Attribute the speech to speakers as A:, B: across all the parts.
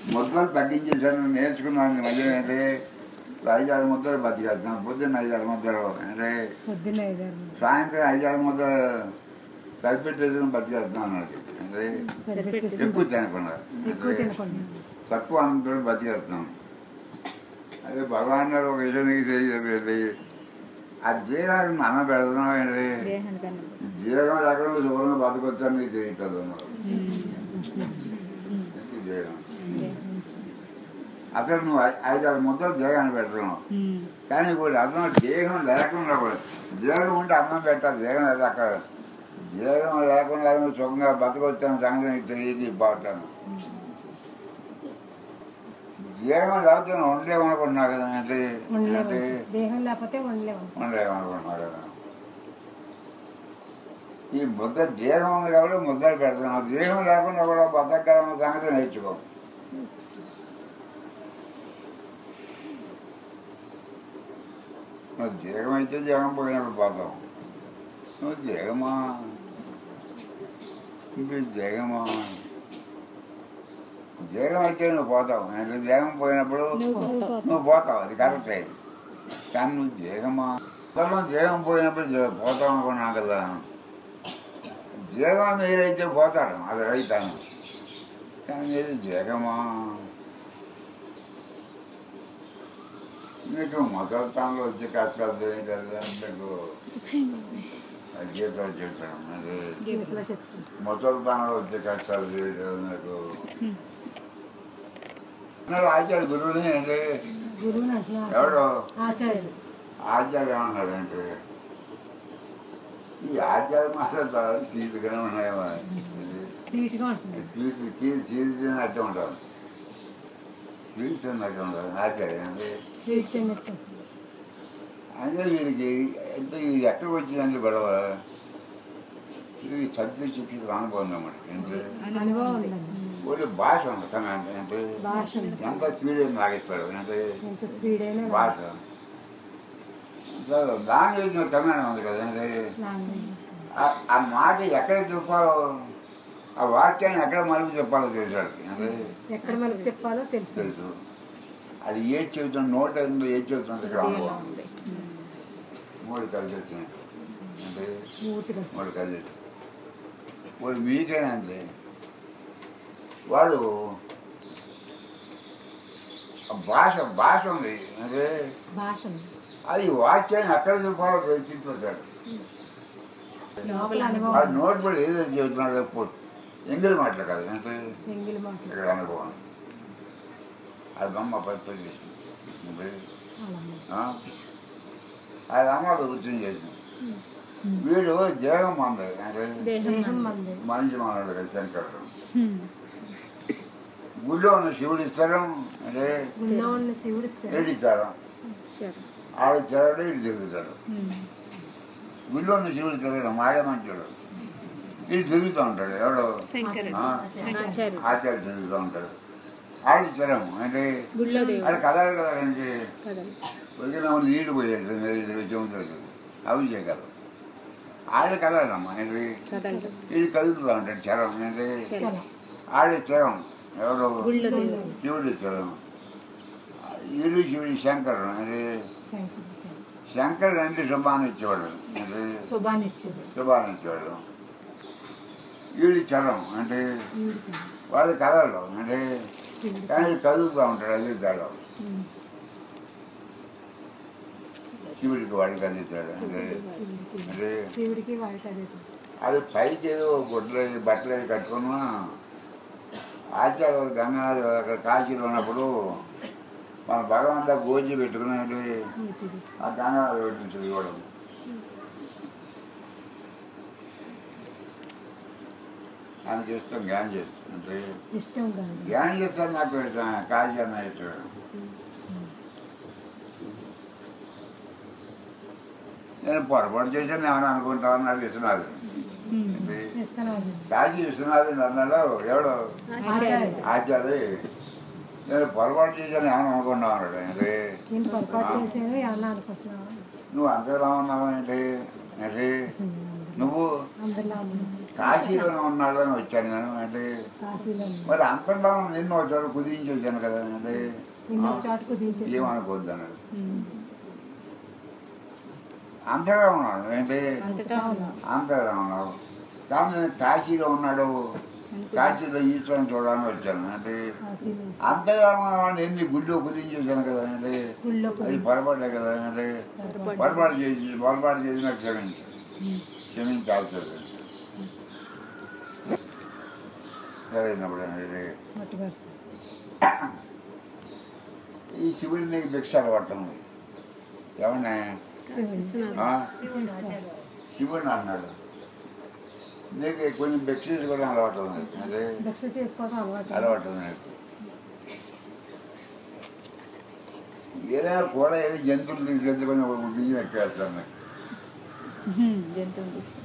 A: ముద్దలు తగ్గించేసాను నేర్చుకున్నాను మధ్య అంటే ఐదారు ముద్దలు బతికేస్తున్నాను పొద్దున్న ఐదారు ముద్దలు అంటే
B: పొద్దున్న ఐదారు
A: సాయంత్రం ఐదారు ముద్దలు సరిపెట్టేసి బతికేస్తున్నాను అన్నట్టు అంటే
B: సరిపెట్టేసి
A: ఎక్కువ తినకుండా
B: ఎక్కువ
A: అంటే
B: తినకుండా
A: తక్కువ అన్నంతో బతికేస్తున్నాం అదే భగవాన్ గారు ఒక విషయం నీకు తెలియదు ఆ జీవానికి మనం పెడుతున్నాం ఏంటి
C: దేహానికి అన్నం
A: జీవం లేకుండా శుభ్రంగా బతకొచ్చని నీకు తెలియదు అన్నారు జీవం అసలు నువ్వు ఐ- ఐదారు ముద్దలు దేహాన్ని పెడుతున్నావు కానీ ఇప్పుడు అన్నం దేహం లేకుండా కూడా దేహం ఉంటే అన్నం పెట్టాలి దేహం లేక దేహం లేకుండా నువ్వు సుఖంగా బతకొచ్చాను సంగతి నీకు తెలియదు బాగుంటాను దేహం లేకపోతే నువ్వు ఉండలేమనుకుంటున్నావు కదా అంటే
B: ఉండలేము
A: అంటే
B: దేహం లేకపోతే ఉండలేము
A: ఉండలేమనుకుంటున్నావు కదా ఈ ముద్ద దేహం ఉంది కాబట్టి ముద్దలు పెడుతున్నావు దేహం లేకుండా కూడా బతకగలన్న సంగతి నేర్చుకో నువ్వు దేహం అయితే దేహం పోయినప్పుడు పోతావు నువ్వు దేహమా ఇంక దేహమా దేహం అయితే నువ్వు పోతావు అంటే దేహం పోయినప్పుడు
C: నువ్వు పోతావు.
A: నువ్వు పోతావు అది కరెక్టే కానీ నువ్వు దేహమా అసలు దేహం పోయినప్పుడు దే- పోతావు అనుకున్నావు కదా దేహం మీరైతే పోతాడు అది రైతాను కానీ ఇది దేహమా నీకు మొదలతాంలో వచ్చే కష్టాలు తెలియదు కదా మీకు గీతలు చెప్పాను మరి
B: గీతలో చెప్తాను
A: ముసల్తానంలో వచ్చే కష్టాలు తెలియదు నాకు అన్నాడు ఆచార్య గురువుని అంటే
B: గురువుని అంటున్నారు
A: ఎవడు
B: ఆచార్యులు
A: ఆచార్య ఏమన్నాడంటే ఈ ఆచార్య మాట సీటుగానే ఉన్నాయమ్మా
B: స్వీట్గా అంటున్నారు
A: సీటు సీటు సీటు తిన్నట్టు ఉంటాను సీటు తిన్నట్టు ఉంటాను ఆచార్య అంటే
B: స్వీట్ తిన్నట్టు
A: అంటే వీరికి ఎంత ఇది ఎక్కడికి వచ్చిందంటే గొడవ ఇది చదివి చెప్పి అనుభవం అన్నమాట అంటే
B: అనుభవం ఉందండి
A: ఒకటి భాష ఉంది కానీ అంటే అంటే
B: భాష ఉంది.
A: ఎంత స్పీడ్ లాగిస్తాడు అంటే
B: ఎంత స్పీడ్ అయినా
A: భాష లాంగ్వేజ్ కమాండ్ ఉంది కదా అంటే
B: లాంగ్వేజ్
A: ఆ- ఆ మాట ఎక్కడ చెప్పాలో ఆ వాక్యాన్ని ఎక్కడ మలుపు చెప్పాలో తెలిసాడు అంటే
B: ఎక్కడ మనకు తిప్పాలో తెలుసు
A: తెలుసు అది ఏది చెబుతుంది నోట ఉందో ఏది చెబుతుంది ఇక్కడ అనుభవం
C: ఉంది
A: మూడు కలిసి వచ్చినాయి అంటే
B: పూర్తిగా
A: మూడు కలిసి వాడు మీకైనా అంతే వాడు ఆ భాష భాష ఉంది అంటే
B: భాష ఉంది
A: అది వాక్యాన్ని ఎక్కడ చెప్పాలో తెలిసిపోతాడు
B: లోపల అనుభవం
A: వాడు నోట్ పడి ఏదో చెబుతున్నాడు ఎప్పుడు ఎంగిలి మాటలు కాదు అంటే
B: ఎంగిలి మాటలు
A: ఇక్కడ అనుభవం అది బొమ్మ పత్తి చేసింది అంటే,
B: అలా ఉంది.
A: ఆ? అది అమ్మ వృత్తి చేసింది వీడు దేహం మంది అంటే
C: దేహం
B: దేహం
C: మంది.
B: మంది
A: మనిషి మానవుడు కదా శంకరుడు
C: హ్మ్.
A: గుళ్ళో ఉన్న శివుడు ఇస్తారు అంటే
B: ఉన్న ఉన్న శివుడు ఇస్తాడు.
A: ఏడు ఇస్తారు
C: సరే.
A: ఆడ ఇచ్చాడు ఇటు తిరుగుతాడు
C: హ్మ్.
A: గుళ్ళో ఉన్న శివుడు తిరగడు మాడే మంచోడు ఇటు తిరుగుతూ ఉంటాడు ఎవడో
C: శంకరుడు.
A: ఆ?
C: ఆచార్యుడు.
A: ఆచార్య తిరుగుతూ ఉంటాడు ఆడ ఇచ్చారేమో అంటే
C: గుళ్ళో దేవుడు
A: అది కదలు కదా అంటే
C: కదలు
A: వచ్చిన నీళ్ళు పోయేది చెబుతుంది అవి చేయగలరు ఆడ కదలమ్మా ఏంటి
C: కదలడు
A: ఇది కదులుతూ ఉంటాడు చరం ఏంటి
C: చలో.
A: ఆడ చరం ఎవరు
C: గుళ్ళో దేవుడు
A: శివుడు చరం ఈడు శివుడు శంకరుడు అంటే
B: శంకరుడు ఇచ్చాడు.
A: శంకరుడు అంటే శుభాన్ని ఇచ్చేవాడు అంటే
B: శుభాన్ని ఇచ్చాడు
A: శుభాన్ని ఇచ్చేవాడు ఈడు చరం అంటే
B: ఈవిడ ఇచ్చాడు.
A: వాడు కదలడు అంటే
B: శివుడు
A: కానీ కదులుతూ ఉంటాడు అది తేడా
C: హ్మ్.
A: శివుడికి వాడికి కదులుతాడు అంటే
B: శివుడికి
A: అంటే
B: శివుడికి వాడికి అదే
A: అది పైకి ఏదో గుడ్లు బట్టలు అవి కట్టుకున్నా ఆచార్య గంగాధర్ అక్కడ కాశీలో ఉన్నప్పుడు మన భగవంత గోజి పెట్టుకునేది
B: మంచిది
A: ఆ గంగాధర్ పెట్టించదు ఇవ్వడం ఆయన చేస్తాం జ్ఞానం చేస్తాం అంటే
B: ఇష్టం కాదు
A: జ్ఞానం చేస్తాను నాకు ఇష్టం, కాశీ అన్న ఇష్టం నేను పొరపాటు చేశాను ఏమైనా అనుకుంటామని నాకు విశ్వనాథ్
C: హ్మ్.
B: ఇస్తున్నాడు
A: కాశీ విశ్వనాథ్ అన్నాడు ఎవడు
B: ఆచార్యుడు
A: ఆచార్య నేను పొరపాటు చేశాను ఏమైనా అనుకున్నావు అన్నాడు అంటే
B: నేను పొరపాటు చేశాను ఏమన్నా అనుకుంటున్నావా
A: నువ్వు అంతలా ఉన్నావు ఏంటి ఏంటి నువ్వు
B: అందరిలా ఉన్నాను
A: కాశీలో ఉన్నాడు అని వచ్చాను నేను అంటే
B: కాశీలో
A: మరి అంతలో నిన్ను వచ్చాడు కుదించి వచ్చాను కదా అంటే
B: నిన్న చాటుకు దించేసి
A: ఏమనుకోవద్దు అన్నాడు
C: ఉమ్.
A: అంతగా ఉన్నాడు ఏంటి
C: అంతటా ఉన్నావు
A: అంతగా ఉన్నాడు కానీ నేను కాశీలో ఉన్నాడు కాశీలో ఈశ్వరం చూడాలని వచ్చాను అంటే
B: కాశీలో
A: అంతగా ఉన్నవాడిని ఎన్ని గుళ్ళో కుదించి వచ్చాను కదా అంటే
B: గుళ్ళో
A: అది పొరపాటే కదా అంటే పొరపాటు చేసి పొరపాటు చేసిన క్షమించు క్షమించాల్సి వస్తుంది. సరైనప్పుడు అంటే
B: మట్టి వరుస
A: ఈ శివుడిని నీకు భిక్ష అలవాటం ఏమన్నా ఆ? శివుడిని అన్నాడు నీకు కొంచెం భిక్ష తీసుకోవడం అలవాటు ఉంది అదే
B: భిక్ష చేసుకోవడం అలవాటు
A: అలవాటు ఉంది నీకు ఏదైనా కూడా ఏదో జంతువులు తీసుకెళ్తుకొని ఒక బియ్యం ఎక్కేస్తాను నీకు.
C: ఉమ్. జంతువుని తీసుకు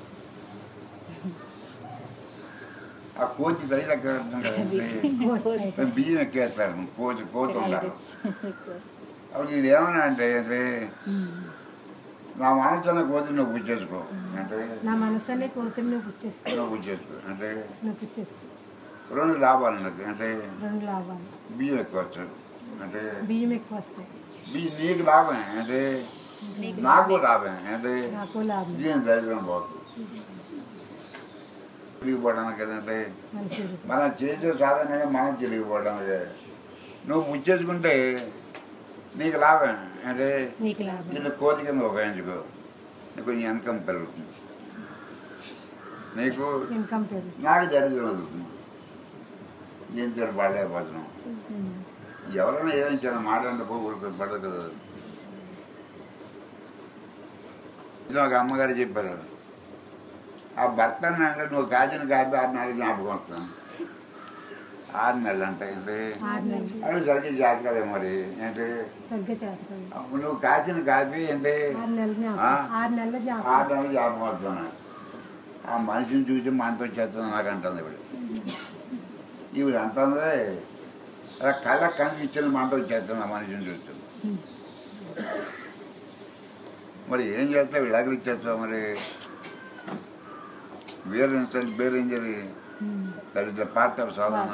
A: ఆ కోతి రైలు ఎక్కేస్తాను కదా బియ్యం ఎక్కేస్తారు కోతి కోతి ఉండాలి అప్పుడు నేను ఏమన్నా అంటే అంటే నా మనసున్న కోతి నువ్వు పుచ్చేసుకో అంటే
B: నా మనసునే కోతిని నువ్వు పుచ్చేసుకో
A: నువ్వు పుచ్చేసుకో అంటే
B: నువ్వు పుచ్చేసుకో
A: రెండు లాభాలు నాకు అంటే
B: రెండు లాభాలు
A: బియ్యం ఎక్కువ వస్తుంది అంటే
B: బియ్యం ఎక్కువ వస్తాయి
A: బియ్యం నీకు లాభమే అంటే నాకు లాభమే అంటే
B: నాకు లాభం
A: దీని దరిద్రం పోతుంది తిరిగిపోవడానికి ఏంటంటే
B: మనిషి
A: మనం చేసే సాధనగా మనం తిరిగిపోవడానికి నువ్వు పుచ్చేసుకుంటే నీకు లాభం అంటే
B: నీకు లాభం
A: దీన్ని కోతి కింద ఉపయోగించుకో నీకు కొంచెం ఇన్కమ్ పెరుగుతుంది నీకు
B: ఇన్కమ్ పెరుగు
A: నాకు దరిద్రం వదులుతుంది దీంతో పడలేకపోతున్నాం ఎవరైనా ఏదైనా చిన్న మాట అంటే ఊరికి పడదు కదా ఇలా ఒక అమ్మగారు చెప్పారు ఆ భర్త అంటే నువ్వు కాచిన కాదు ఆరు నెలలు జ్ఞాపకం వస్తాను ఆరు నెలలు అంటే ఏంటి
B: ఆరు నెలలు
A: అది సరిగ్గా జాతకాలే మరి ఏంటి
B: తగ్గ చేతకాదు
A: అప్పుడు నువ్వు కాసిన కాఫీ ఏంటి
B: ఆరు నెలలు
A: ఆ?
B: జ్ఞాపకం ఆరు నెలల
A: ఆరు
B: జ్ఞాపకం
A: నెలలు జ్ఞాపకం వస్తున్నాను ఆ మనిషిని చూసి మనతో చేస్తుంది నాకు అంటుంది ఇప్పుడు ఈవిడ అంటుంది అలా కళ్ళకు కనిపించిన మనతో చేస్తుంది ఆ మనిషిని చూస్తుంది మరి ఏం చేస్తావు ఇలాగ ఇచ్చేస్తావు మరి వేరే ఇన్స్టెంట్ వేరే injury that is the part of సాధన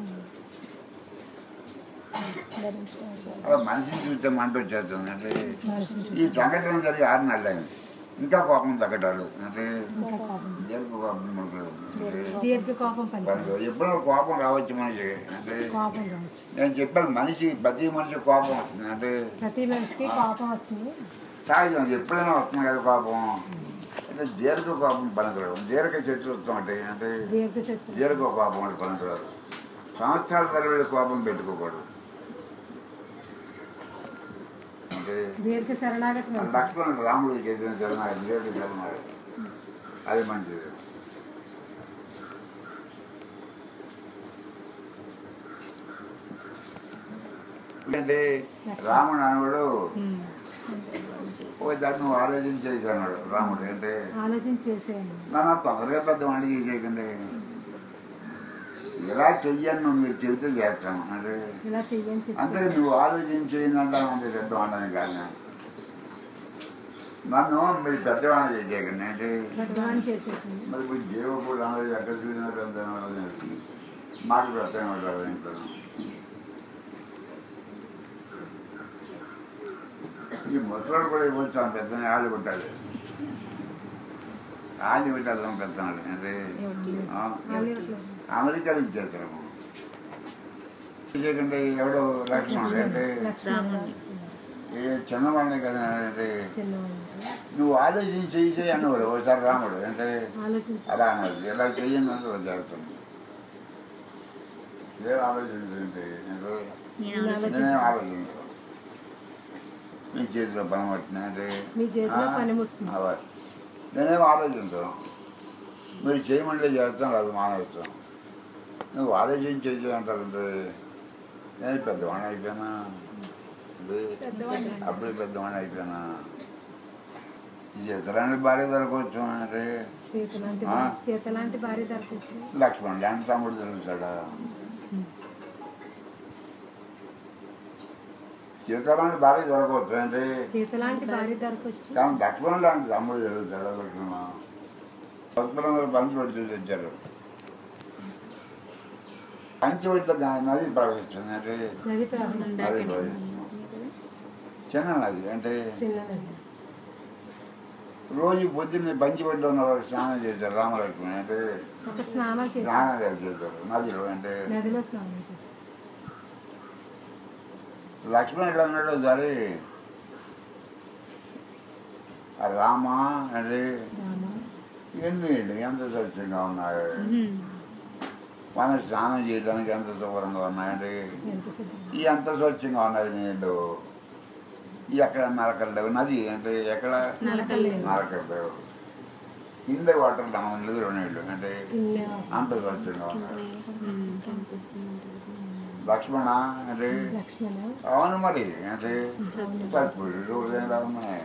A: అలా మనిషిని చూస్తే మంట వచ్చేస్తుంది అంటే
B: మనిషిని
A: ఈ సంఘటన జరిగి ఆరు నెలలు అయింది ఇంకా కోపం తగ్గటాలు అంటే
B: ఇంకా కోపం
A: దీర్ఘ కోపం మనకు అంటే
B: దీర్ఘ కోపం పని
A: మనకు ఎప్పుడో కోపం రావచ్చు మనిషి అంటే
B: కోపం రావచ్చు
A: నేను చెప్పాను మనిషి ప్రతి మనిషి కోపం వస్తుంది అంటే
B: ప్రతి మనిషికి కోపం వస్తుంది
A: సహజం ఎప్పుడైనా వస్తుంది కదా కోపం అంటే దీర్ఘ కోపం పనికిరాదు దీర్ఘ చతుర్థం అంటే అంటే
B: దీర్ఘ శత్రు
A: దీర్ఘ కోపం అంటే పనికిరాదు సంవత్సరాల తరబడి కోపం పెట్టుకోకూడదు అంటే
B: దీర్ఘ శరణాగతి మంచిది.
A: లక్ష్మణుడు రాముడు చేసిన శరణాగతి దీర్ఘ శరణాగతి అది మంచిది అంటే రాముడు అనుడు ఓ దాన్ని నువ్వు ఆలోచించేసి అన్నాడు రాముడు అంటే
B: ఆలోచించి చేసేయండి
A: నన్ను తొందరగా పెద్ద వాడికి చేయకండి ఇలా చెయ్యను నువ్వు మీరు చెబితే చేస్తాను అంటే
B: ఇలా చెయ్యని చెప్పి
A: అంతే నువ్వు ఆలోచించేయంటే అంతే పెద్దవాడిని కాదు నేను. నన్ను మీరు పెద్దవాడిని చేయకండి అంటే
B: పెద్దవాడిని చేసేయండి
A: మరి ఇప్పుడు జీవకుడు అందరూ ఎక్కడ చూసినా పెద్ద మాకు పెద్ద ఉంటారు ఇంట్లో ఈ ముసలాడు కూడా ఇవ్వచ్చు పెద్దని ఆళ్ళు కొట్టాలి ఆళ్ళు పెట్టాలి పెద్దనాడు అంటే ఆ,
B: ఆలివట్లు.
A: అమెరికాలో ఇచ్చేస్తారు చేయకండి ఎవడో లక్ష్మణుడు అంటే
B: లక్ష్మణుడు
A: ఏ చిన్నవాడిని కదా అంటే
B: చిన్నవాడు
A: నువ్వు ఆలోచించి చేయి చేయి అన్నవాడు ఒకసారి రాముడు అంటే
B: ఆలోచించి
A: అలా అన్నది ఇలా చెయ్యండి అంటే అలా జరుగుతుంది ఏం ఆలోచించండి
C: నేను
B: నేను ఆలోచించి
A: నేనేం ఆలోచించు మీ చేతిలో పని పట్టిన అంటే
B: మీ చేతిలో
A: ఆ,
B: పనిముట్టింది.
A: అవ్వాలి. నేనేం ఆలోచించను మీరు చేయమంటే చేస్తాను అది మానేస్తాం నువ్వు ఆలోచించి చేయి అంటారు నేను పెద్దవాడిని అయిపోయినా ఇది అప్పుడే పెద్దవాడిని అయిపోయినా ఈ ఇతరాన్ని భార్య దొరకవచ్చు అంటే
B: సీత లాంటి
A: ఆ?
B: భార్య- సీత లాంటి భార్య దొరకచ్చు
A: లక్ష్మణ్ లాంటి తమ్ముడు దొరుకుతాడా సీతారాముడి భార్య దొరకవచ్చు అంటే
B: సీత లాంటి భార్య దొరకచ్చు
A: కానీ లక్ష్మణ్ లాంటి తమ్ముడు దొరుకుతాడా లక్ష్మణ భక్తులందరూ పంచవటి చూసి వచ్చారు పంచవటిలో గా- నది ప్రవహిస్తుంది అంటే
B: నది ప్రవహిస్తుంది
A: నది ప్రవహిస్తుంది చిన్న నది అంటే
B: చిన్న నది
A: రోజు పొద్దున్నే పంచవటిలో ఉన్న వాళ్ళు స్నానం చేశారు రామలక్ష్మి అంటే
B: ఒక స్నానం చేసి
A: స్నానం చేశారు నదిలో అంటే
B: నదిలో స్నానం చేసి
A: లక్ష్మణ్ ఎట్లా అన్నాడు సరే ఆ రామ అంటే
B: రామ
A: ఎన్ని నీళ్ళు ఎంత స్వచ్ఛంగా ఉన్నాయి మనం స్నానం చేయడానికి ఎంత శుభ్రంగా ఉన్నాయండి
B: ఎంత శుభ్రం
A: ఈ ఎంత స్వచ్ఛంగా ఉన్నాయి నీళ్ళు ఈ ఎక్కడ నరకలు లేవు నది అంటే ఎక్కడ
B: నలకలేవు.
A: నరకలు లేవు కింద వాటర్ నీళ్ళు నీళ్ళు అంటే
B: కింద
A: అంత స్వచ్ఛంగా ఉన్నాయి
C: కనిపిస్తుంది
A: లక్ష్మణ అంటే
B: లక్ష్మణ
A: అవును మరి అంటే సత్పురుషుడు ఎలా ఉన్నాయి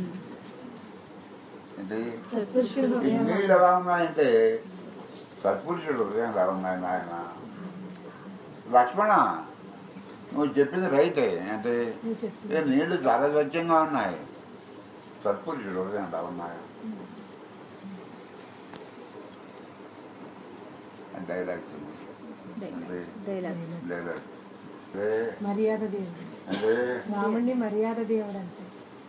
A: అంటే
B: సత్పురుషుడు
A: ఈ నీళ్ళు ఎలా ఉన్నాయంటే సత్పురుషుడు హృదయం ఎలా ఉన్నాయి నాయన లక్ష్మణ నువ్వు చెప్పింది రైటే అంటే
B: నువ్వు చెప్పు
A: ఈ నీళ్లు చాలా స్వచ్ఛంగా ఉన్నాయి సత్పురుషుడు హృదయం ఎలా ఉన్నాయి డైలాగ్స్
C: డైలాగ్స్ డైలాగ్స్
A: డైలాగ్
B: మర్యాద దేవుడు
A: అంటే
B: రాముడిని మర్యాద దేవుడు అంటే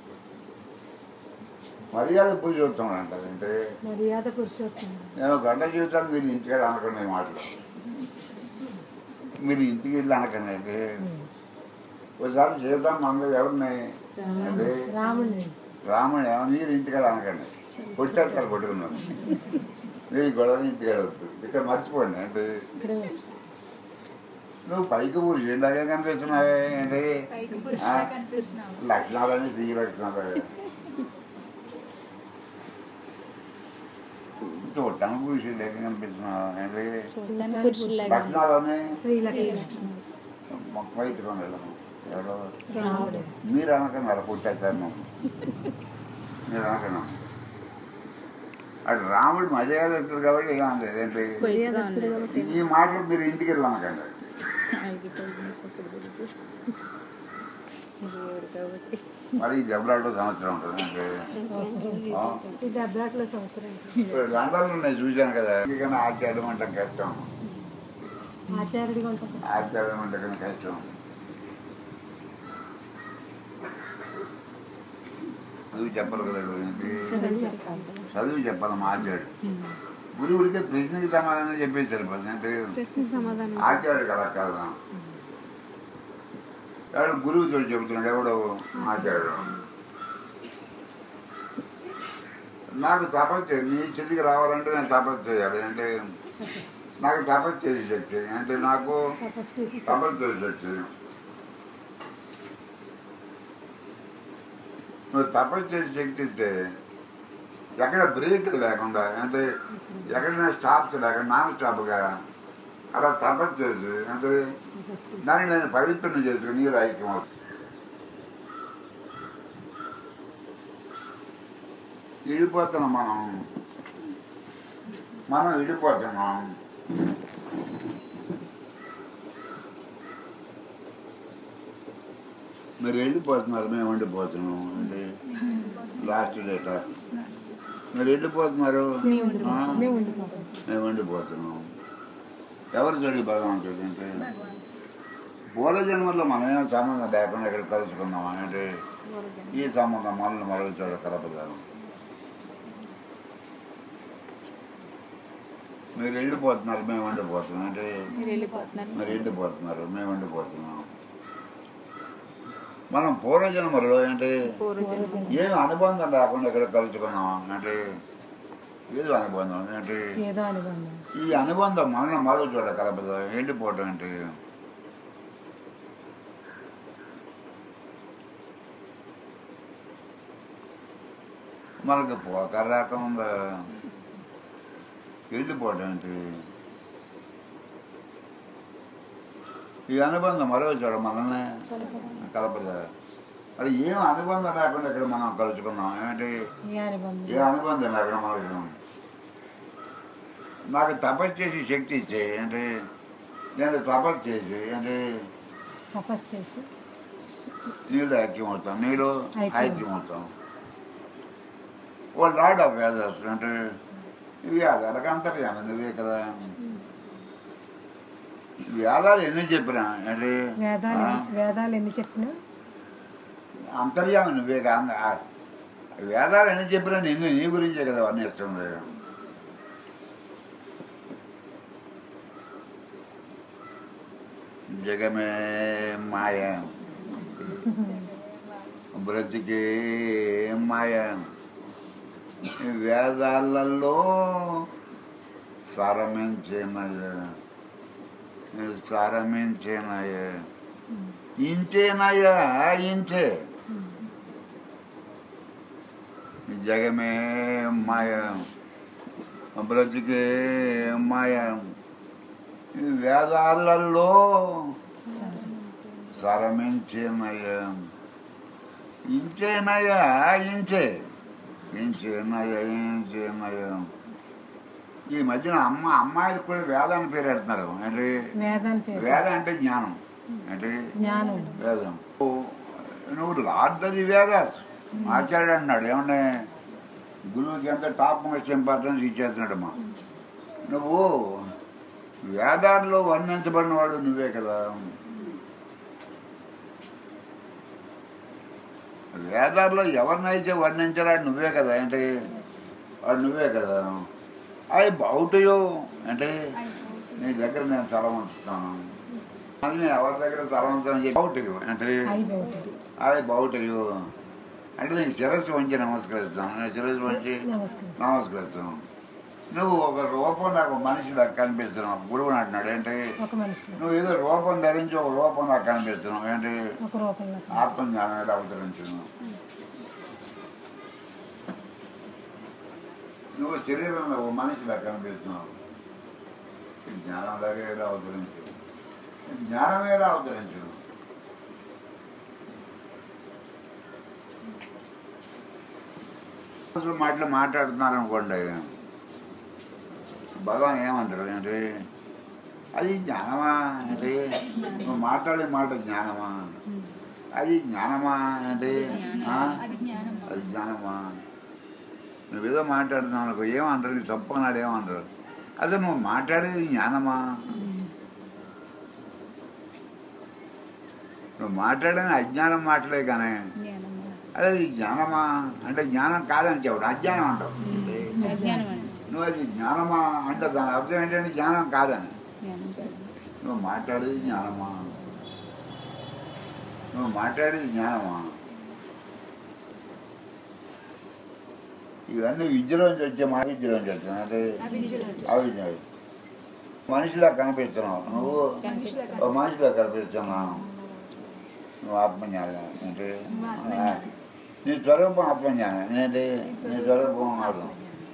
A: మర్యాద పురుషోత్సవం అంటారు అంటే
B: మర్యాద పురుషోత్తముడు
A: నేను గంట జీవితాలు మీరు ఇంటికి వెళ్ళి అనకండి ఈ మాటలు మీరు ఇంటికి వెళ్ళి అనకండి అంటే ఒకసారి సీతమ్మ అందరూ ఎవరిని అంటే
B: రాముడిని
A: రాముడు ఏమో మీరు ఇంటికి వెళ్ళి అనకండి కొట్టేస్తారు కొట్టుకున్నాను మీరు గొడవ ఇంటికి వెళ్ళొద్దు ఇక్కడ మర్చిపోండి అంటే
B: ఇక్కడే వచ్చి
A: నువ్వు పైకి పురుషులాగే కనిపిస్తున్నావే అంటే
C: పైకి
A: ఆ,
C: పురుషులా కనిపిస్తున్నావు
A: లక్షణాలని దిగి లక్షణాలు చూడటానికి పురుషులాగే కనిపిస్తున్నావు అంటే
C: చూడటానికి పురుషుల్లాగా
A: లక్షణాలని
B: శ్రీలక్ష్మి
A: బయటకు వెళ్ళము ఎవరో
B: రాముడు
A: మీరు అనకన్నారు పుట్టేస్తాను మీరు అనకన్నా అటు రాముడు మర్యాదస్తుడు కాబట్టి ఏం అనలేదు ఏంటి
C: మర్యాదస్తుడు కాబట్టి
A: ఈ మాటలు మీరు ఇంటికి వెళ్ళి అనకండి
C: ఆగిపోయింది అప్పుడు గురించి దేవుడు కాబట్టి
A: మరి ఈ దెబ్బలాటో సంవత్సరం ఉంటుంది అంటే ఆ,
B: ఇది అబ్రాట్లో సంవత్సరం
A: ఇప్పుడు లండన్లో నేను చూశాను కదా ఎందుకని ఆచార్యం అంటే కష్టం
B: ఆచార్యుడిగా ఉంటుంది
A: ఆచార్యం అంటే కన్నా కష్టం చదువు చెప్పరు కదా ఏంటి? చదువు చెప్పాలి మా ఆచార్యుడు గురువుడికి ప్రశ్నకి సమాధానం చెప్పేసి సరిపోతుంది అంటే
C: ప్రశ్న సమాధానం
A: ఆచార్యుడు అలా కాదు ఎవడు గురువుతో చెబుతున్నాడు ఎవడో ఆచార్యుడు నాకు తపస్సు చేయాలి. నీ స్థితికి రావాలంటే నేను తపస్సు చేయాలి అంటే నాకు తపస్సు చేసి శక్తి అంటే నాకు
B: తపస్సు చేసి
A: తపస్సు చేసి శక్తి నువ్వు తపస్సు చేసి శక్తి ఇస్తే ఎక్కడ బ్రేక్ లేకుండా అంటే ఎక్కడైనా స్టాప్స్ లేకుండా నాన్ స్టాప్గా అలా తపస్సు చేసి అంటే
B: తపస్సు చేసి
A: దాన్ని నేను పవిత్రం చేసుకుని నీరు ఐక్యం అవుతుంది విడిపోతున్నాం మనం మనం విడిపోతున్నాం మీరు వెళ్ళిపోతున్నారు మేము ఉండిపోతున్నాం అంటే లాస్ట్ డేట మీరు వెళ్ళిపోతున్నారు ఆ,
B: మేము ఉండిపోతాం
A: మేము ఉండిపోతున్నాం ఎవరు చెడు భగవంతుడు అంటే పూర్వజన్మలో మనమేం సంబంధం లేకుండా ఇక్కడ కలుసుకున్నాం అంటే ఈ సంబంధం మనల్ని మరో చోట కలపగలం మీరు వెళ్ళిపోతున్నారు మేము వండిపోతున్నాం అంటే
C: మీరు వెళ్ళిపోతున్నారు
A: మీరు వెళ్ళిపోతున్నారు మేము వండిపోతున్నాం మనం పూర్వజన్మలో అంటే
C: పూర్వజన్మ
A: ఏం అనుబంధం లేకుండా ఇక్కడ కలుసుకున్నాం అంటే ఏదో అనుబంధం అంటే
B: ఏదో అనుబంధం
A: ఈ అనుబంధం మనల్ని మరో చోట కలపదు వెళ్ళిపోవటం అంటే మనకి పోక రాకుండా వెళ్ళిపోవటం అంటే ఈ అనుబంధం మరో చోట మనల్ని కలపదు అది ఏం అనుబంధం లేకుండా ఇక్కడ మనం కలుసుకున్నాం ఏమంటే
B: ఏ అనుబంధం
A: ఏ అనుబంధం లేకుండా మనకు నాకు తపస్సు చేసి శక్తి ఇచ్చే అంటే నేను తపస్సు చేసి అంటే
B: తపస్సు చేసి
A: నీళ్ళు ఐక్యం అవుతాం నీళ్ళు
B: ఐక్యం.
A: ఐక్యం అవుతాం ఓ లాడ్ ఆఫ్ వేదర్స్ అంటే వేదాలకు అంతర్యామి నువ్వే కదా వేదాలు ఎన్ని చెప్పినా అంటే
B: వేదాలు
A: ఆ,
B: ఎన్ని- వేదాలు ఎన్ని చెప్పినా
A: అంతర్యామి నువ్వే కాదు ఆ, వేదాలు ఎన్ని చెప్పినా నిన్ను నీ గురించే కదా వర్ణిస్తుంది జగమే మాయ బ్రతికే మాయ వేదాలలో సారమించేనయ సారమించేనయ ఇంతేనయ్యా ఇంతే జగమే మాయ బ్రతికే మాయ వేదాలలో సారమించేనయ్యా ఇంతేనయ్యా ఇంతే ఇంచేనయ్యా ఇంచేనయ్యా ఈ మధ్యన అమ్మ అమ్మాయిలు కూడా వేదాన్ని పేరు పెడుతున్నారు అంటే
B: వేదాలు పేరు
A: వేదం అంటే జ్ఞానం అంటే
B: జ్ఞానం
A: వేదం ఓ, నువ్వు లాడ్దది వేదాస్ ఆచార్యుడు అన్నాడు ఏమన్నా గురువుకి ఎంత టాప్ మోస్ట్ ఇంపార్టెన్స్ ఇచ్చేస్తున్నాడమ్మా నువ్వు వేదాల్లో వర్ణించబడిన వాడు నువ్వే కదా వేదాల్లో ఎవరినైతే వర్ణించాడు నువ్వే కదా అంటే వాడు నువ్వే కదా అది బౌటయో అంటే నీ దగ్గర నేను తలవంచుతాను అది నేను ఎవరి దగ్గర తలవంచాలని చెప్పి బౌటయో అంటే
B: ఐదు ఒకటి
A: అది బౌటయో అంటే నీకు శిరస్సు వంచి నమస్కరిస్తాను నేను శిరస్సు వంచి
B: నమస్కారం
A: నమస్కరిస్తాను నువ్వు ఒక రూపం నాకు మనిషి నాకు కనిపిస్తున్నావు గురువు అంటున్నాడు ఏంటి
B: ఒక మనిషిలో
A: నువ్వు ఏదో రూపం ధరించి ఒక రూపం నాకు కనిపిస్తున్నావు ఏంటి
B: ఒక రూపంలో
A: ఆత్మజ్ఞానం ఎలా అవతరించున్నావు నువ్వు శరీరంలో ఒక మనిషిలా కనిపిస్తున్నావు ఈ జ్ఞానం లాగా ఎలా అవతరించు జ్ఞానం ఎలా అవతరించు అసలు మాటలు మాట్లాడుతున్నారు అనుకోండి భగవాన్ ఏమంటారు ఏంటి అది జ్ఞానమా అంటే నువ్వు మాట్లాడే మాట జ్ఞానమా అది జ్ఞానమా అంటే ఆ? అది జ్ఞానమా నువ్వేదో మాట్లాడుతున్నావు అనుకో ఏమంటారు నీ తప్పు అన్నాడు ఏమంటారు అదే నువ్వు మాట్లాడేది జ్ఞానమా నువ్వు మాట్లాడేది అజ్ఞానం మాటలే కానీ
C: జ్ఞానము
A: అదే అది జ్ఞానమా అంటే జ్ఞానం కాదని చెప్పడు అజ్ఞానం అంటావు
C: అజ్ఞానం అండి
A: నువ్వు అది జ్ఞానమా అంటే దాని అర్థం ఏంటంటే జ్ఞానం కాదని
C: జ్ఞానం కాదు.
A: నువ్వు మాట్లాడేది జ్ఞానమా నువ్వు మాట్లాడేది జ్ఞానమా ఇవన్నీ విద్యలోంచి వచ్చే మా విద్యలోంచి వచ్చాయి అంటే అవిద్య మనిషిలా కనిపిస్తున్నావు నువ్వు ఒక మనిషిలా కనిపిస్తున్నావు నువ్వు ఆత్మజ్ఞానం అంటే ఆ, నీ స్వరూపం ఆత్మజ్ఞానం ఏంటి నీ స్వరూపం ఆత్మ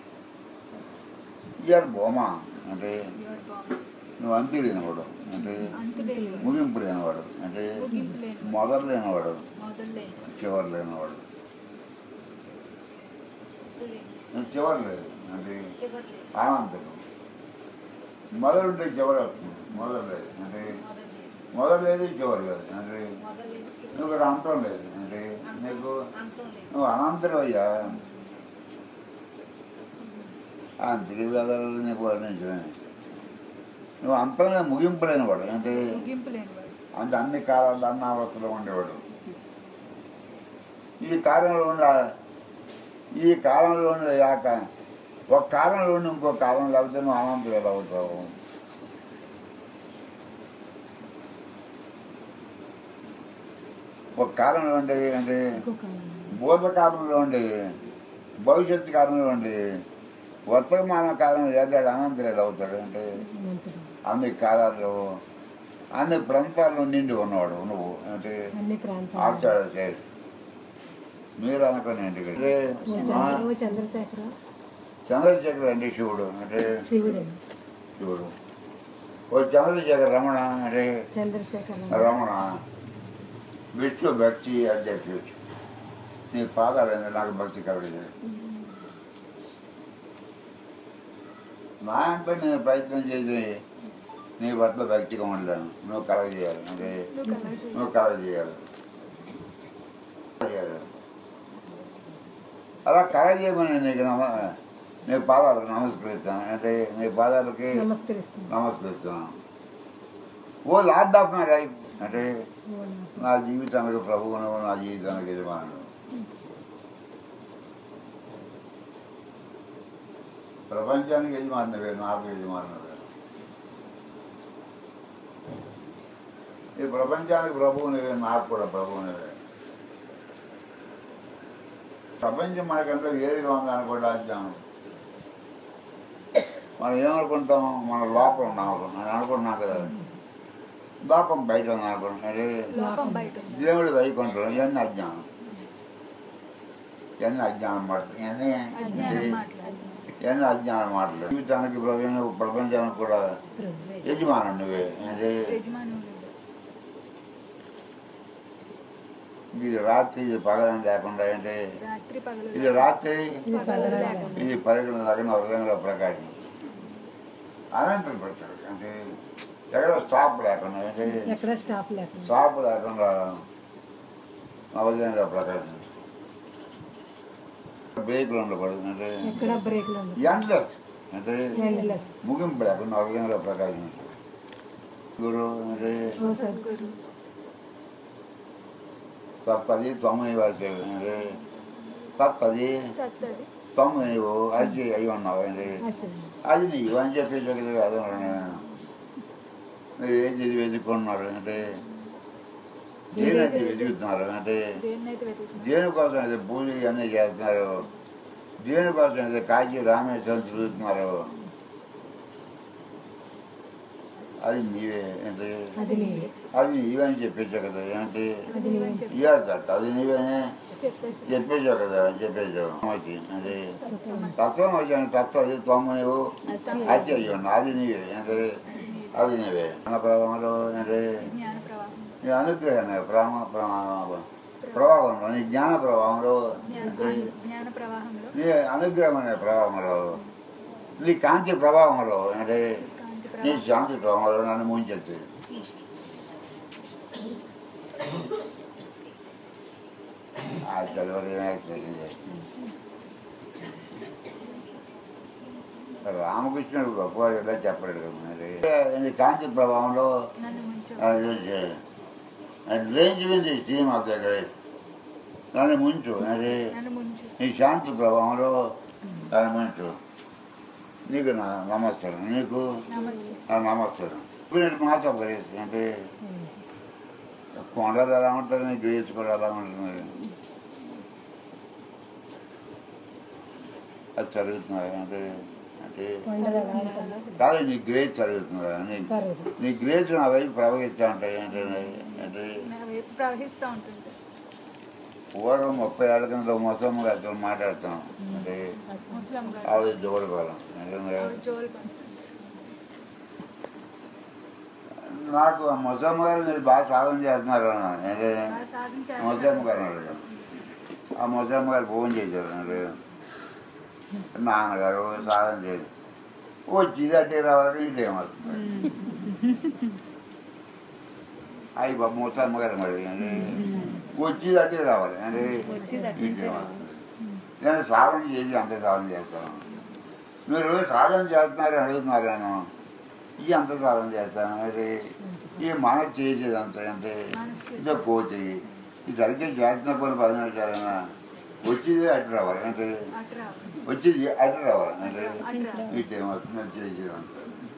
A: ఇయర్ బొమ్మ అంటే నువ్వు అంతి లేనివాడు అంటే ముగింపు లేనివాడు అంటే మొదలు లేనివాడు చివరి లేనివాడు నువ్వు చివరి లేదు అంటే ఆనందం మొదలుంటే చివరి వస్తుంది మొదలు లేదు అంటే మొదలు లేదు చివరి లేదు అంటే నువ్వు ఇక్కడ అంతం లేదు అంటే నీకు నువ్వు అనంతరం అయ్యా అంతకి వేదాలు నీకు వర్ణించమే నువ్వు అంతనే ముగింపు వాడు అంటే అంటే అన్ని కాలాల్లో అన్ని అవస్థలో ఉండేవాడు ఈ కాలంలో ఉండ ఈ కాలంలో ఉండే యాక ఒక కాలంలో ఉండి ఇంకో కాలం లేకపోతే నువ్వు అనంతులు ఎలా అవుతావు ఒక కాలంలో ఉండే అంటే
B: ఇంకొక
A: భూతకాలంలో ఉండి భవిష్యత్తు కాలంలో ఉండి వర్తమాన కాలంలో ఏదాడు అనంతరాలు అవుతాడు అంటే
B: మంత్రుడు
A: అన్ని కాలాల్లో అన్ని ప్రాంతాల్లో నిండి ఉన్నవాడు నువ్వు అంటే
B: అన్ని ప్రాంతాలు
A: ఆచార్య చేసి మీరు అనుకుని ఇంటికి
B: ఓ చంద్రశేఖర
A: చంద్రశేఖర్ అంటే శివుడు అంటే
B: శివుడు
A: శివుడు ఓ చంద్రశేఖర్ రమణ అంటే
B: చంద్రశేఖర
A: రమణ విష్ణు భక్తి అధ్యక్షుడు నీ పాదాలు నాకు భక్తి కలిగింది నా అంతా నేను ప్రయత్నం చేసి నీ పట్ల భక్తిగా ఉండలేను నువ్వు కలగ చేయాలి అంటే నువ్వు కలగ చేయాలి చేయాలి. అలా కలగ చేయమని నీకు నమ్మ నీ పాదాలకు నమస్కరిస్తాను అంటే నీ పాదాలకి
B: నమస్కరిస్తుంది
A: నమస్కరిస్తాను O Lord of my life అంటే నా జీవితానికి ప్రభువును నా జీవితానికి యజమానుడు ప్రపంచానికి యజమానువే నాకు యజమానువే ఈ ప్రపంచానికి ప్రభువునివే నాకు కూడా ప్రభువునివే ప్రపంచం మనకంటే వేరుగా ఉంది అనుకోవడం అజ్ఞానం మనం ఏమనుకుంటాం మన లోపల ఉన్నాం అని అనుకుంటున్నాం కదా లోపం బయట ఉంది అనుకుంటున్నాం అదే
C: లోపం బయట ఉంది.
A: దేవుడు వైకుంఠం ఇవన్నీ అజ్ఞానం ఇవన్నీ అజ్ఞానం మాటలు ఇవన్నీ
C: అజ్ఞానం మాట్లాడు
A: ఇవన్నీ అజ్ఞానం మాటలు జీవితానికి ప్రపంచం ప్రపంచానికి కూడా యజమానం నువ్వే అదే
C: యజమానుడు
A: ఇది రాత్రి ఇది పగలని లేకుండా అంటే
C: రాత్రి పగలు
A: ఇది రాత్రి
B: ఇది పగలు లేకుండా.
A: ఇది పరిగణ లగ్న హృదయంలో ప్రకాశం అనంతరం పెడతాడు అంటే ఎక్కడ స్టాప్ లేకుండా అంటే
B: ఎక్కడ స్టాప్ లేకుండా
A: స్టాప్ లేకుండా హృదయంలో ప్రకాశం బ్రేక్లు ఉండకూడదు అంటే
B: ఎక్కడ బ్రేక్లు ఉండదు
A: ఎండ్లెస్ అంటే
B: ఎండ్లెస్
A: ముగింపు లేకుండా హృదయంలో ప్రకాశం గురు అంటే
B: ఓ సద్గురు
A: తప్పది తొమ్మిది వాసి అంటే తప్పది
C: సత్తది
A: తొమ్మిది నీవు అది అయి ఉన్నావు అంటే
B: అసలు
A: అది నీవు అని చెప్పేసి కదా వేదం మీరు ఏం చదివి వెతుక్కున్నారు అంటే దేనైతే వెతుకుతున్నారు అంటే
C: దేన్నైతే వెతుకుతున్నా
A: దేనికోసం అయితే పూజలు అన్నీ చేస్తున్నారు దేనికోసం అయితే కాశీ రామేశ్వరం తిరుగుతున్నారు అది నీవే అంటే
B: అది నీవే
A: అది నీవే అని చెప్పేసావు కదా ఏంటి
C: అది నీవని చెప్పి
A: ఇవాళ తట్టు అది నీవేనే
C: చెప్పేసి
A: చెప్పేసావు కదా చెప్పేసావు వచ్చి అంటే తత్వం వచ్చాను తత్వం అది తొమ్మ నువ్వు అది అయ్యండి అది నీవే అంటే అది నీవే మన ప్రభావంలో అంటే
C: జ్ఞాన ప్రవాహం
A: నీ అనుగ్రహం ప్రామ ప్రా- ప్రవాహంలో నీ జ్ఞాన ప్రవాహంలో అంటే
C: జ్ఞాన ప్రవాహంలో
A: నీ అనుగ్రహం అనే ప్రభావంలో నీ కాంతి ప్రభావంలో అంటే
C: కాంతి
A: నీ
C: ప్రవాహం
A: శాంతి ప్రభావంలో నన్ను ముంచెత్తి ఆ చదవడం రామకృష్ణుడు గొప్పవాడు ఎలా చెప్పలేడు కదా మరి నీ కాంతి ప్రభావంలో
C: నన్ను ముంచు
A: రేంజ్ మీద స్టీమ్ ఆఫ్ దగ్గర దాన్ని ముంచు అది
C: నన్ను ముంచు
A: నీ శాంతి ప్రభావంలో దాన్ని ముంచు నీకు నా నమస్కారం నీకు
C: నమస్తే
A: నా నమస్కారం ఇప్పుడు మాసం గ్రేస్ అంటే కొండలు ఎలా ఉంటుంది నీ గ్రేస్ కూడా ఎలా ఉంటుంది అది చదువుతున్నాయి అంటే అంటే
B: కొండలు ఎలా ఉంటుందో
A: కాదు నీ గ్రేస్ చదువుతుందా నీ
B: పర్వతం
A: నీ గ్రేస్ నా వైపు ప్రవహిస్తూ ఉంటాయి అంటే అంటే
C: నా వైపు ప్రవహిస్తూ ఉంటుంది
A: పూర్వం ముప్పై ఏళ్ళ కింద మొత్తం అతను మాట్లాడతాం అంటే
C: ముస్లిం గారు
A: ఆవిడ జోడుకోవాలి ఎందుకంటే
C: ఆవిడ జోలు పంచుతుంది
A: నాకు ఆ ముసమ్మ గారు మీరు బాగా సాధన చేస్తున్నారు అన్నాను. అంటే
C: బాగా సాధన
A: ముసమ్మ
C: చేస్తారు
A: గారు అడిగాను. ఆ ముసమ్మ గారు ఫోన్ చేశారు అంటే నాన్నగారు సాధన చేసి వచ్చి ఇది అట్టే రావాలి ఇటు ఏమవుతుంది అయ్యి బాబు ముసమ్మ గారు మరి అంటే వచ్చి అట్టే రావాలి అంటే ఇటు ఏమవుతుంది నేను సాధన చేసి అంత సాధన చేస్తాను మీరు సాధన చేస్తున్నారు అడుగుతున్నారు నేను ఈ అంత సాధన చేస్తాను అరే ఈ మనసు చేసేది అంత అంటే ఇదో పోతే ఈ సరిగ్గా చేస్తున్నప్పుడు పది నిమిషాలైనా వచ్చేది అటు రావాలి అంటే
C: అటు రావాలి
A: వచ్చేది అటు రావాలి అంటే
C: అటు రావాలి
A: ఇటు ఏమవుతుందో చేసేది అంత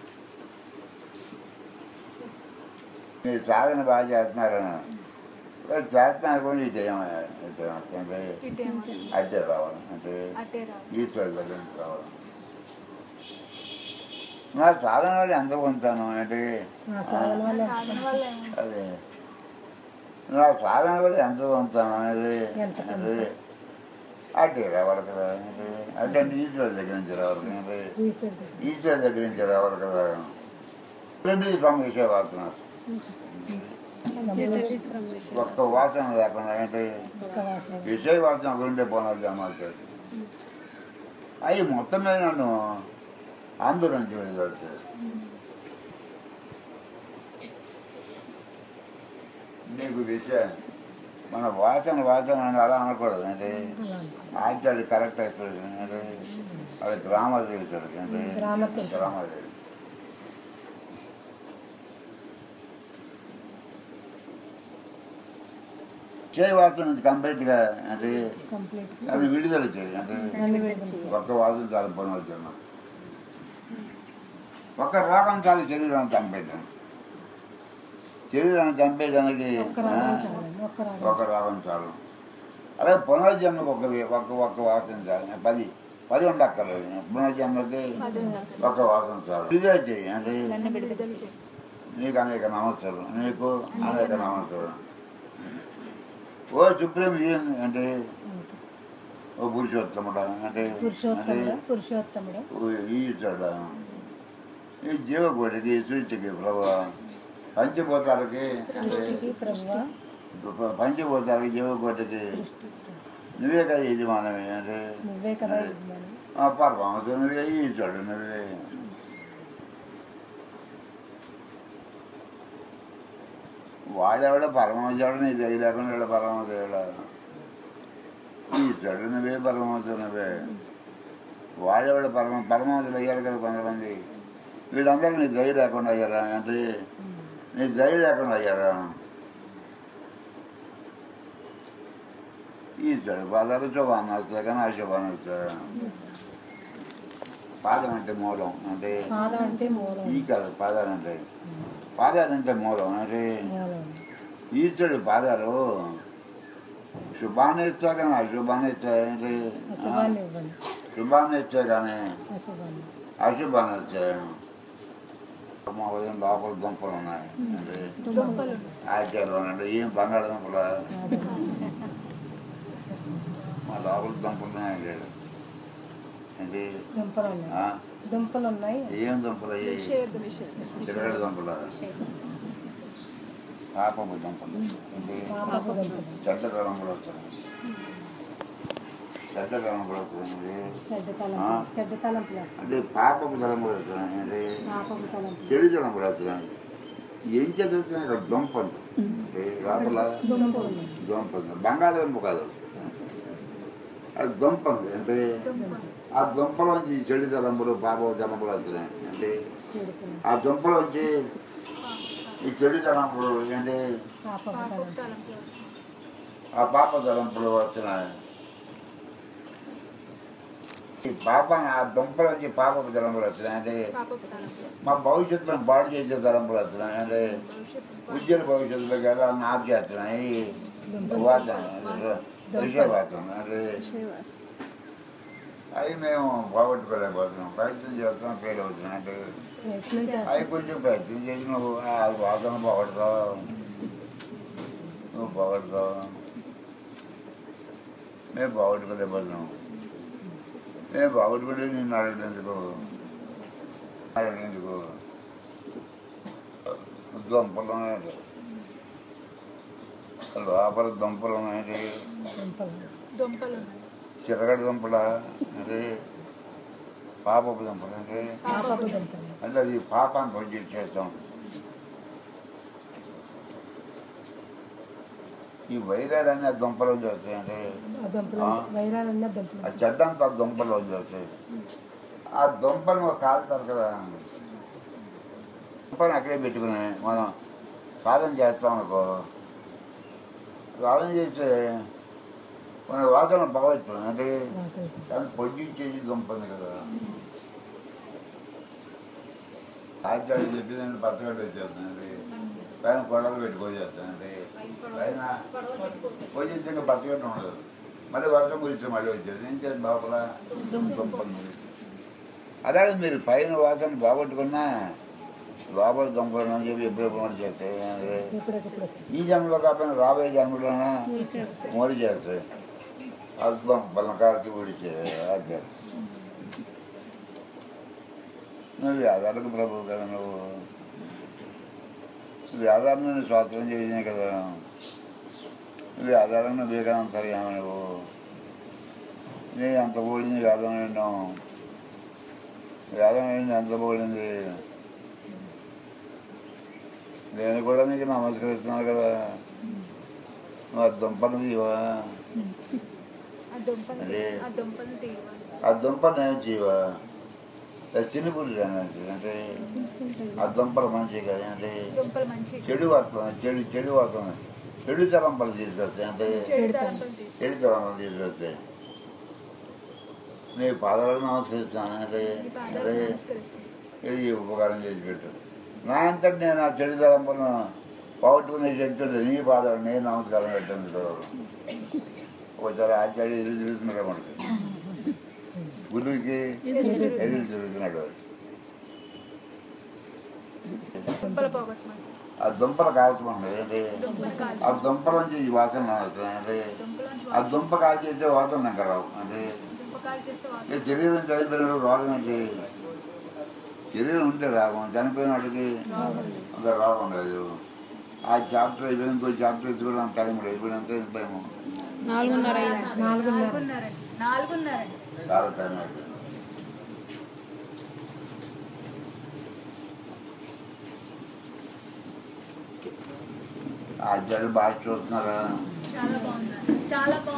A: మీరు సాధన బాగా చేస్తున్నారని చేస్తున్నారు కూడా ఇటు ఏమయ్యా ఇటు ఏమవుతుంది
C: ఇటేమో
A: అట్టే రావాలి అంటే
C: అటే రావాలి
A: ఈశ్వరు దగ్గర నుంచి రావాలి నా సాధన వల్ల ఎంత పొందుతాను అంటే
B: నా సాధన
C: నా
B: వల్ల
C: సాధన వల్ల ఏముంది
A: అదే నా సాధన వల్ల ఎంత పొందుతాను అనేది
B: ఎంత
A: అది అట్టే రావాలి కదా అంటే అంటే ఈశ్వరు దగ్గర నుంచి రావాలి కదా అంటే
B: ఈశ్వరుడు
A: ఈశ్వరు దగ్గర నుంచి రావాలి కదా రెండు సమస్య వాసన ఒక్క వాసన లేకుండా అంటే
B: ఒక్క వాసన
A: విషయ వాసన గురిండే పోనాలి అమ్మాయి అవి మొత్తం మీద నన్ను ఆందోళన చేయగలుగుతాయి నీకు విషయం మన వాసన వాసన అని అలా అనకూడదు అంటే
B: అలా
A: ఆచార్య కరెక్ట్ అయిపోయింది అంటే అది డ్రామా చేశాడు అంటే
B: డ్రామా తెలుసు.
A: డ్రామా చేశాడు చేయి వాసన నుంచి కంప్లీట్గా అంటే
B: కంప్లీట్
A: అది విడుదల చేయి అంటే
B: అన్ని పెడుతుంది
A: ఒక్క వాసన చాలు పని వచ్చాను ఒక్క రోగం చాలు శరీరాన్ని చంపేయడం శరీరాన్ని చంపేయడానికి
B: ఒక్క
A: ఆ,
B: రాగం చాలండి ఒక్క రాగం
A: ఒక రాగం చాలు అలాగే పునర్జన్మకు ఒక ఒక్క ఒక్క వాసన చాలు పది పది ఉండక్కర్లేదు పునర్జన్మకి ఒక వాసన చాలు విడుదల చేయి అంటే నీకు అనేక నమస్కారం నీకు అనేక నమస్కారం ఓ సుప్రీం ఏం అంటే ఓ పురుషోత్తముడా అంటే
B: పురుషోత్తముడు పురుషోత్తముడు
A: ఈశ్వరుడా ఈ జీవకోటికి సృష్టికి ప్రభు పంచభూతాలకి
B: సృష్టికి ప్రభువ
A: పంచభూతాలకి జీవకోటికి నువ్వే కదా యజమానమే అంటే
B: నువ్వే కదా యజమాని
A: ఆ పరమావతి నువ్వే ఈశ్వరుడు నువ్వే వాడెవడ పరమదేవుడు నీ దగ్గర లేకుండా వీళ్ళ పరమదేవుడా ఈశ్వరుడు నువ్వే పరమవతి నువ్వే వాడెవడ పరమ పరమవతులు అయ్యారు కదా కొంతమంది వీళ్ళందరూ నీ దయ లేకుండా అయ్యారా అంటే నీ దయ లేకుండా అయ్యారా ఈశ్వరుడు పాదాలు శుభాన్ని వస్తాయి కానీ అశుభాన్ని వస్తాయి పాదం అంటే మూలం అంటే
B: పాదం అంటే మూలం
A: ఈ కాదు పాదాలు అంటే పాదాలు అంటే మూలం అంటే
B: మూలం
A: ఈశ్వరుడు పాదాలు శుభాన్ని ఇస్తా కానీ అశుభాన్ని ఇస్తాయి అంటే
B: అశుభాన్ని ఇవ్వండి
A: శుభాన్ని ఇచ్చా కానీ
B: అశుభాన్ని
A: అశుభాన్ని వచ్చాయి మా ఉదయం లోపల దుంపలు ఉన్నాయి అంటే
C: దుంపలు
A: ఆచార్యం అంటే ఏం బంగాళదుంపలు మా లోపల దుంపలు ఉన్నాయి లేడు ఏంటి
B: దుంపలు ఉన్నాయి
A: ఆ?
B: దుంపలు ఉన్నాయి
A: ఏం దుంపలు అయ్యాయి
C: షేర్ ద మిషన్
A: తిరగడ దుంపలు పాపపు దుంపలు ఏంటి
B: పాపపు దుంపలు
A: చెడ్డ తలంపులు వస్తున్నాయి చెడ్డ తలంపులు వస్తున్నాయి
B: చెడ్డ
A: ఆ?
B: తలంపులు చెడ్డ తలంపులు
A: అంటే పాపపు తలంపులు వస్తున్నాయి ఏంటి
B: పాపపు తలంపులు
A: చెడు తలంపులు వస్తున్నాయి ఏం చదువుతున్నాయి ఇక్కడ దుంపలు అంటే లోపల
B: దుంపలు ఉన్నాయి
A: దుంప ఉంది. బంగాళదుంప కాదు అది దుంప ఉంది అంటే ఆ దుంపలోంచి చెడు తలంపులు పాప తలంపులు వస్తున్నాయి అంటే
B: చెడుకులు
A: ఆ దుంపలోంచి ఈ చెడు తలంపులు అంటే
B: పాపపు తలంపులు
A: ఆ పాప తలంపులు వస్తున్నాయి ఈ పాప ఆ దుంపలోంచి పాపపు తలంపులు వస్తున్నాయి అంటే మా భవిష్యత్తును బాగు చేసే తలంపులు వస్తున్నాయి అంటే ఉజ్వల భవిష్యత్తులో కదా నాపు చేస్తున్నాయి వాతం విషయవాతం అంటే అవి మేము పోగొట్టుకోలేకపోతున్నాం ప్రయత్నం చేస్తున్నాం ఫెయిల్ అవుతున్నాం అంటే
B: ప్రయత్నం చేస్తాం
A: అవి కొంచెం ప్రయత్నం చేసి నువ్వు ఆ వాసన పోగొడతావు నువ్వు పోగొడతావు మేము పోగొట్టుకోలేకపోతున్నాం మేము పోగొట్టుకుంటే నిన్ను అడగడానికి అడగడానికి దుంపలు ఉన్నాయండి లోపల దుంపలు ఉన్నాయండి
B: దుంపలు
C: దుంపలు
A: చిరగడ దుంపల అంటే పాపపు దుంపలు అంటే
B: పాపపు దుంపలు
A: అంటే అది పాపాన్ని పొంది చేస్తాం ఈ వైరాలన్నీ ఆ దుంపలో వస్తాయి అంటే
B: ఆ దుంపలు వైరాలన్న దుంపలు
A: ఆ చెడ్డంతా ఆ దుంపలో వస్తాయి ఆ దుంపను ఒక కాలుతారు కదా దుంపను అక్కడే పెట్టుకుని మనం సాధన చేస్తాం అనుకో సాధన చేస్తే మన వాసన బాగొచ్చు అంటే
B: వాసన
A: అది పొద్దుంచేసి దుంపంది కదా ఆచార్య చెప్పిందంటే పచ్చగడ్డ వచ్చేస్తుందండి పైన కొడలు పెట్టుకోచేస్తానండి పైన పోసేసాక పచ్చగడ్డ ఉండదు మళ్ళీ వర్షం గురించి మళ్ళీ వచ్చేది ఏం చేసి లోపల దుంపంది అలాగే మీరు పైన వాసన బాగొట్టుకున్నా లోపల దుంపలు అని చెప్పి ఎప్పుడెప్పుడు మళ్ళీ చేస్తాయి
B: ఎప్పుడెప్పుడు వచ్చి
A: ఈ జన్మలో కాకపోయినా రాబోయే జన్మలోనే మోడి చేస్తాయి అద్భుతం బలకాల్చి ఊడిచే ఆచార్య నువ్వు వేదాలకు ప్రభు కదా నువ్వు వేదాలను స్వాతంత్రం చేసినాయి కదా నువ్వు వేదాలను వివేకానంతర్యామ నువ్వు నీ అంత పోడింది వేదం విన్నాం వేదం వింది ఎంత పోడింది నేను కూడా నీకు నమస్కరిస్తున్నాను కదా నువ్వు ఆ దుంపను తీవా
C: ఆ దుంపను
A: అదే.
C: ఆ దుంపను తీయవాలి
A: ఆ దుంపను ఏం చేయవా చిన్నపురి అంటే ఆ దుంపలు మంచివి కదా అంటే
C: దుంపలు మంచి
A: చెడు వస్తుంది చెడు చెడు వస్తుంది చెడు తలంపలు తీసుకొస్తాయి అంటే
C: చెడు తలంపలు తీసి
A: చెడు తలంపలు తీసుకొస్తాయి నీ పాదాలకు నమస్కరిస్తాను అంటే
C: ఈ పాదాలు
A: అదే
C: నమస్కరిస్తాను
A: ఇది ఉపకారం చేసి పెట్టు నా అంతటి నేను ఆ చెడు తలంపలను పోగొట్టుకునే శక్తి ఉంది. నీ పాదాలు నేను నమస్కారం పెట్టాను ఒకసారి ఆచార్య ఎదురు తిరుగుతున్నాడు మనకి గురువుకి ఎదురు తిరుగుతున్నాడు
C: దుంపలు పోగొట్టమని
A: ఆ దుంపలు కాల్చమండి అంటే
C: దుంపలు కాల్చి
A: ఆ దుంపల నుంచి ఈ వాసన వస్తుంది అంటే
C: దుంపలోంచి
A: ఆ దుంప కాల్చేస్తే వాసన నాకు రావు అంటే
C: దుంప కాల్ చేస్తే వాసన
A: ఈ శరీరం చనిపోయిన రోగం ఏంటి శరీరం ఉంటే రాగం చనిపోయిన వాడికి అంత రోగం లేదు ఆ చాప్టర్ అయిపోయి ఇంకో చాప్టర్ ఎత్తుకోవడం టైం లేదు ఇప్పుడు ఎంత అయిపోయాము
C: నాలుగున్నారండి నాలుగున్నారండి
A: చాలా టైం అయిపోయింది ఆ జడు బాగా చూస్తున్నారా
C: చాలా బాగున్నారు చాలా